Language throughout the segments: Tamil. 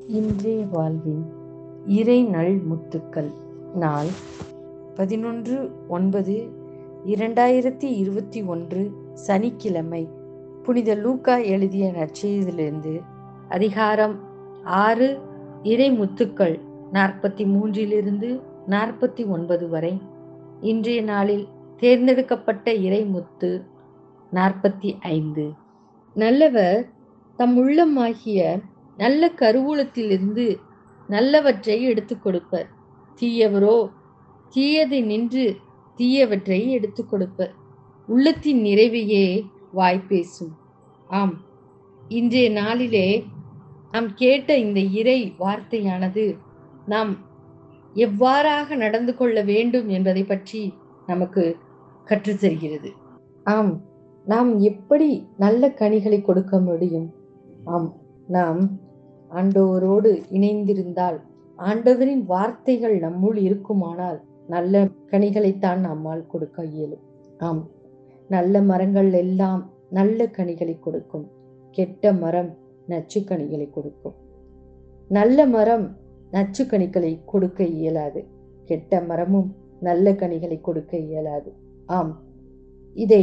இன்றைய வாழ்வின் இறை நல் முத்துக்கள் நாள் பதினொன்று ஒன்பது இரண்டாயிரத்தி இருபத்தி ஒன்று சனிக்கிழமை புனித லூக்கா எழுதிய நற்செய்தியிலிருந்து அதிகாரம் ஆறு இறை முத்துக்கள் நாற்பத்தி மூன்றிலிருந்து நாற்பத்தி ஒன்பது வரை இன்றைய நாளில் தேர்ந்தெடுக்கப்பட்ட இறை முத்து நாற்பத்தி ஐந்து நல்லவர் தம் உள்ளமாகிய நல்ல கருவூலத்திலிருந்து நல்லவற்றை எடுத்துக் கொடுப்பர் தீயவரோ தீயதை நின்று தீயவற்றை எடுத்துக் கொடுப்பர் உள்ளத்தின் நிறைவையே வாய் பேசும் ஆம் இன்றைய நாளிலே நாம் கேட்ட இந்த இறை வார்த்தையானது நாம் எவ்வாறாக நடந்து கொள்ள வேண்டும் என்பதை பற்றி நமக்கு கற்றுத்தருகிறது ஆம் நாம் எப்படி நல்ல கனிகளை கொடுக்க முடியும் ஆம் நாம் ஆண்டவரோடு இணைந்திருந்தால் ஆண்டவரின் வார்த்தைகள் நம்முள் இருக்குமானால் நல்ல கனிகளைத்தான் நம்மால் கொடுக்க இயலும் ஆம் நல்ல மரங்கள் எல்லாம் நல்ல கனிகளை கொடுக்கும் கெட்ட மரம் நச்சு கனிகளை கொடுக்கும் நல்ல மரம் நச்சு கனிகளை கொடுக்க இயலாது கெட்ட மரமும் நல்ல கனிகளை கொடுக்க இயலாது ஆம் இதை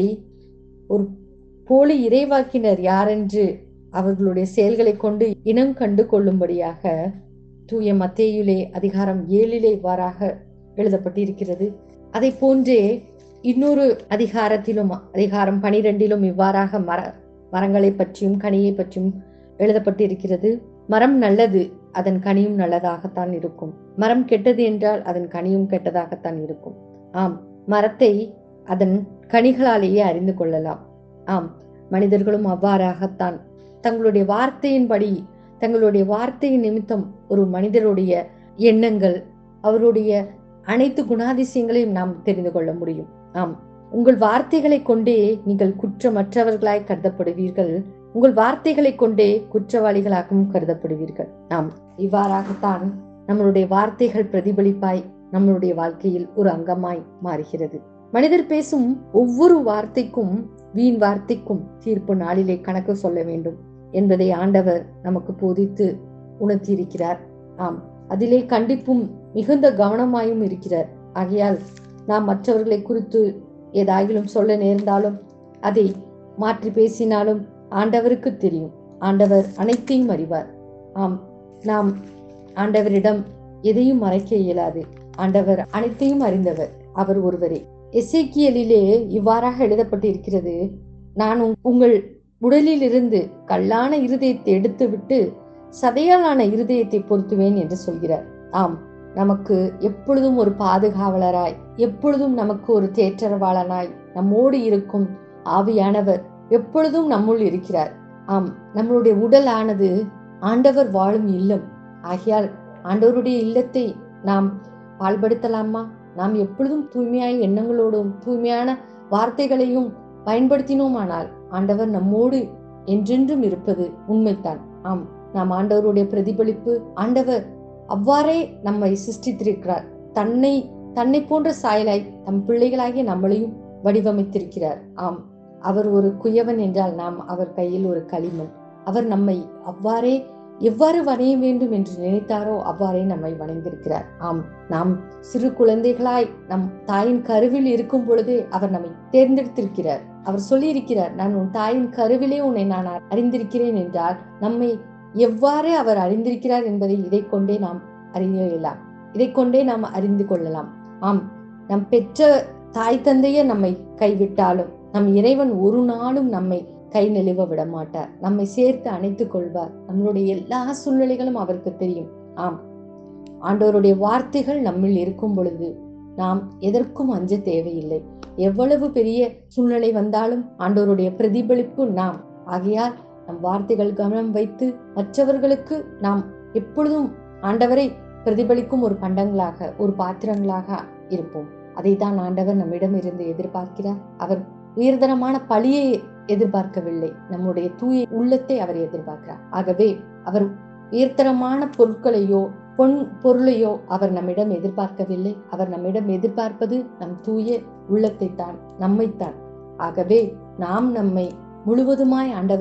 ஒரு போலி இறைவாக்கினர் யாரென்று அவர்களுடைய செயல்களை கொண்டு இனம் கண்டு கொள்ளும்படியாக தூய மத்தேயுலே அதிகாரம் ஏழிலே இவ்வாறாக எழுதப்பட்டிருக்கிறது அதை போன்றே இன்னொரு அதிகாரத்திலும் அதிகாரம் பனிரெண்டிலும் இவ்வாறாக மர மரங்களை பற்றியும் கனியை பற்றியும் எழுதப்பட்டிருக்கிறது மரம் நல்லது அதன் கனியும் நல்லதாகத்தான் இருக்கும் மரம் கெட்டது என்றால் அதன் கனியும் கெட்டதாகத்தான் இருக்கும் ஆம் மரத்தை அதன் கனிகளாலேயே அறிந்து கொள்ளலாம் ஆம் மனிதர்களும் அவ்வாறாகத்தான் தங்களுடைய வார்த்தையின்படி தங்களுடைய வார்த்தையின் நிமித்தம் ஒரு மனிதருடைய எண்ணங்கள் அவருடைய அனைத்து குணாதிசயங்களையும் நாம் தெரிந்து கொள்ள முடியும் ஆம் உங்கள் வார்த்தைகளை கொண்டே நீங்கள் குற்றமற்றவர்களாய் கருதப்படுவீர்கள் உங்கள் வார்த்தைகளை கொண்டே குற்றவாளிகளாகவும் கருதப்படுவீர்கள் ஆம் இவ்வாறாகத்தான் நம்மளுடைய வார்த்தைகள் பிரதிபலிப்பாய் நம்மளுடைய வாழ்க்கையில் ஒரு அங்கமாய் மாறுகிறது மனிதர் பேசும் ஒவ்வொரு வார்த்தைக்கும் வீண் வார்த்தைக்கும் தீர்ப்பு நாளிலே கணக்கு சொல்ல வேண்டும் என்பதை ஆண்டவர் நமக்கு போதித்து உணர்த்தியிருக்கிறார் ஆம் அதிலே கண்டிப்பும் மிகுந்த கவனமாயும் இருக்கிறார் ஆகையால் நாம் மற்றவர்களை குறித்து ஏதாகிலும் சொல்ல நேர்ந்தாலும் அதை மாற்றி பேசினாலும் ஆண்டவருக்கு தெரியும் ஆண்டவர் அனைத்தையும் அறிவார் ஆம் நாம் ஆண்டவரிடம் எதையும் மறைக்க இயலாது ஆண்டவர் அனைத்தையும் அறிந்தவர் அவர் ஒருவரே எசேக்கியலிலே இவ்வாறாக எழுதப்பட்டிருக்கிறது நான் உங்கள் உடலில் இருந்து கல்லான இருதயத்தை எடுத்துவிட்டு சதையாலான இருதயத்தை பொருத்துவேன் என்று சொல்கிறார் ஆம் நமக்கு எப்பொழுதும் ஒரு பாதுகாவலராய் எப்பொழுதும் நமக்கு ஒரு தேற்றரவாளனாய் நம்மோடு இருக்கும் ஆவியானவர் எப்பொழுதும் நம்முள் இருக்கிறார் ஆம் நம்மளுடைய உடல் ஆனது ஆண்டவர் வாழும் இல்லம் ஆகையால் ஆண்டவருடைய இல்லத்தை நாம் பால்படுத்தலாமா நாம் எப்பொழுதும் தூய்மையாய் எண்ணங்களோடும் தூய்மையான வார்த்தைகளையும் பயன்படுத்தினோமானால் ஆண்டவர் நம்மோடு என்றென்றும் இருப்பது உண்மைத்தான் ஆம் நாம் ஆண்டவருடைய பிரதிபலிப்பு ஆண்டவர் அவ்வாறே நம்மை சிருஷ்டித்திருக்கிறார் தன்னை தன்னை போன்ற சாயலாய் தம் பிள்ளைகளாகிய நம்மளையும் வடிவமைத்திருக்கிறார் ஆம் அவர் ஒரு குயவன் என்றால் நாம் அவர் கையில் ஒரு களிமண் அவர் நம்மை அவ்வாறே எவ்வாறு வரைய வேண்டும் என்று நினைத்தாரோ அவ்வாறே நம்மை வணைந்திருக்கிறார் ஆம் நாம் சிறு குழந்தைகளாய் நம் தாயின் கருவில் இருக்கும் பொழுதே அவர் நம்மை தேர்ந்தெடுத்திருக்கிறார் அவர் சொல்லி இருக்கிறார் நான் உன் தாயின் கருவிலே உன்னை நான் அறிந்திருக்கிறேன் என்றால் நம்மை எவ்வாறு அவர் அறிந்திருக்கிறார் என்பதை இதை கொண்டே நாம் அறியலாம் இதை கொண்டே நாம் அறிந்து கொள்ளலாம் ஆம் நம் பெற்ற தாய் தந்தையே நம்மை கைவிட்டாலும் நம் இறைவன் ஒரு நாளும் நம்மை கை நெளிவ விட மாட்டார் நம்மை சேர்த்து அணைத்துக் கொள்வார் நம்மளுடைய எல்லா சூழ்நிலைகளும் அவருக்கு தெரியும் ஆம் ஆண்டவருடைய வார்த்தைகள் நம்மில் இருக்கும் பொழுது நாம் எதற்கும் அஞ்ச தேவையில்லை எவ்வளவு பெரிய சூழ்நிலை வந்தாலும் ஆண்டவருடைய பிரதிபலிப்பு நாம் ஆகையால் நம் வார்த்தைகள் கவனம் வைத்து மற்றவர்களுக்கு நாம் எப்பொழுதும் ஆண்டவரை பிரதிபலிக்கும் ஒரு பண்டங்களாக ஒரு பாத்திரங்களாக இருப்போம் அதை தான் ஆண்டவர் நம்மிடம் இருந்து எதிர்பார்க்கிறார் அவர் உயர்தரமான பழியை எதிர்பார்க்கவில்லை நம்முடைய தூய உள்ளத்தை அவர் எதிர்பார்க்கிறார் ஆகவே அவர் உயர்தரமான பொருட்களையோ பொன் பொருளையோ அவர் நம்மிடம் எதிர்பார்க்கவில்லை அவர் நம்மிடம் எதிர்பார்ப்பது நம் தூய உள்ளத்தை தான் நம்மைத்தான் ஆகவே நாம் நம்மை முழுவதுமாய் ஆண்டவரிடம்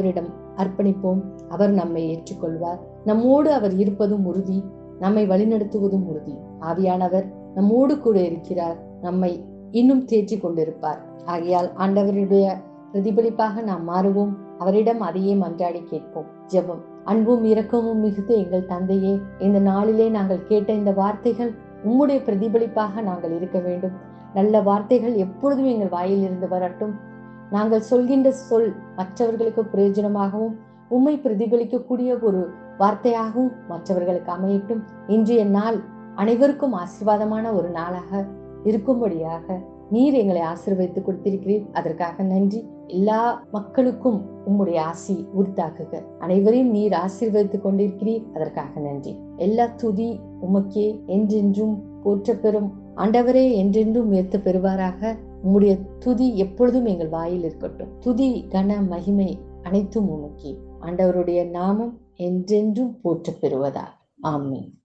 அர்ப்பணிப்போம் அவர் நம்மை ஏற்றுக்கொள்வார் நம்மோடு அவர் இருப்பதும் உறுதி நம்மை வழிநடத்துவதும் உறுதி ஆவியானவர் நம்மோடு கூட இருக்கிறார் நம்மை இன்னும் தேற்றி கொண்டிருப்பார் ஆகையால் ஆண்டவருடைய பிரதிபலிப்பாக நாம் மாறுவோம் அவரிடம் அதையே மன்றாடி கேட்போம் ஜெபம் அன்பும் இரக்கமும் மிகுந்த எங்கள் தந்தையே இந்த நாளிலே நாங்கள் கேட்ட இந்த வார்த்தைகள் உம்முடைய பிரதிபலிப்பாக நாங்கள் இருக்க வேண்டும் நல்ல வார்த்தைகள் எப்பொழுதும் எங்கள் வாயில் இருந்து வரட்டும் நாங்கள் சொல்கின்ற சொல் மற்றவர்களுக்கு பிரயோஜனமாகவும் உம்மை பிரதிபலிக்கக்கூடிய ஒரு வார்த்தையாகவும் மற்றவர்களுக்கு அமையட்டும் இன்றைய நாள் அனைவருக்கும் ஆசீர்வாதமான ஒரு நாளாக இருக்கும்படியாக நீர் எங்களை ஆசீர்வதித்து கொடுத்திருக்கிறீர் அதற்காக நன்றி எல்லா மக்களுக்கும் உம்முடைய ஆசி உரித்தாக்குக அனைவரையும் நீர் ஆசீர்வதித்துக் கொண்டிருக்கிறீர் அதற்காக நன்றி எல்லா துதி உமக்கே என்றென்றும் போற்ற பெறும் ஆண்டவரே என்றென்றும் உயர்த்த பெறுவாராக உம்முடைய துதி எப்பொழுதும் எங்கள் வாயில் இருக்கட்டும் துதி கன மகிமை அனைத்தும் உமக்கே ஆண்டவருடைய நாமம் என்றென்றும் போற்ற பெறுவதா ஆமீன்